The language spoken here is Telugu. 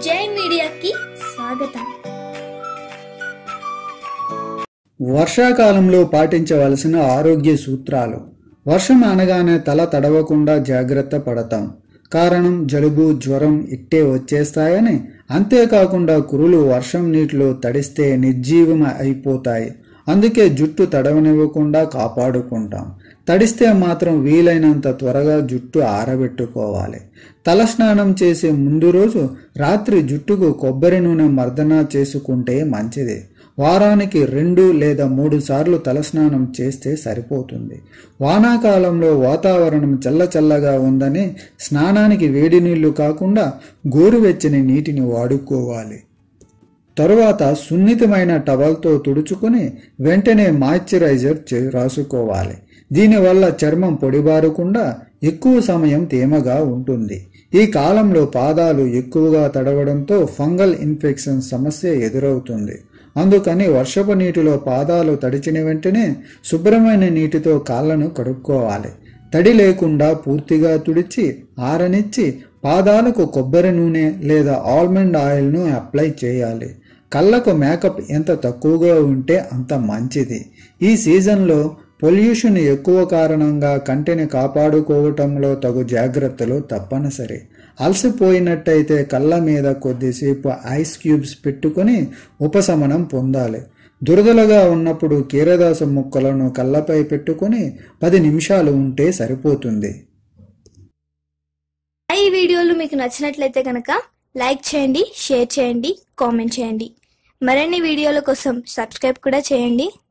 జై మీడియాకి స్వాగతం వర్షాకాలంలో పాటించవలసిన ఆరోగ్య సూత్రాలు వర్షం అనగానే తల తడవకుండా జాగ్రత్త పడతాం కారణం జలుబు జ్వరం ఇట్టే వచ్చేస్తాయని అంతేకాకుండా కురులు వర్షం నీటిలో తడిస్తే నిర్జీవం అయిపోతాయి అందుకే జుట్టు తడవనివ్వకుండా కాపాడుకుంటాం తడిస్తే మాత్రం వీలైనంత త్వరగా జుట్టు ఆరబెట్టుకోవాలి తలస్నానం చేసే ముందు రోజు రాత్రి జుట్టుకు కొబ్బరి నూనె మర్దన చేసుకుంటే మంచిది వారానికి రెండు లేదా మూడు సార్లు తలస్నానం చేస్తే సరిపోతుంది వానాకాలంలో వాతావరణం చల్లచల్లగా ఉందని స్నానానికి వేడి నీళ్లు కాకుండా గోరువెచ్చని నీటిని వాడుకోవాలి తరువాత సున్నితమైన టవల్తో తుడుచుకుని వెంటనే మాయిశ్చరైజర్ చే- రాసుకోవాలి దీనివల్ల చర్మం పొడిబారకుండా ఎక్కువ సమయం తేమగా ఉంటుంది ఈ కాలంలో పాదాలు ఎక్కువగా తడవడంతో ఫంగల్ ఇన్ఫెక్షన్ సమస్య ఎదురవుతుంది అందుకని వర్షపు నీటిలో పాదాలు తడిచిన వెంటనే శుభ్రమైన నీటితో కాళ్ళను కడుక్కోవాలి తడి లేకుండా పూర్తిగా తుడిచి ఆరనిచ్చి పాదాలకు కొబ్బరి నూనె లేదా ఆల్మండ్ ఆయిల్ను అప్లై చేయాలి కళ్ళకు మేకప్ ఎంత తక్కువగా ఉంటే అంత మంచిది ఈ సీజన్లో పొల్యూషన్ ఎక్కువ కారణంగా కంటిని కాపాడుకోవటంలో తగు జాగ్రత్తలు తప్పనిసరి అలసిపోయినట్టయితే కళ్ళ మీద కొద్దిసేపు ఐస్ క్యూబ్స్ పెట్టుకొని ఉపశమనం పొందాలి దురదలుగా ఉన్నప్పుడు కీరదాస ముక్కలను కళ్ళపై పెట్టుకొని పది నిమిషాలు ఉంటే సరిపోతుంది ఈ వీడియోలు మీకు నచ్చినట్లయితే కనుక లైక్ చేయండి షేర్ చేయండి కామెంట్ చేయండి మరిన్ని వీడియోల కోసం సబ్స్క్రైబ్ కూడా చేయండి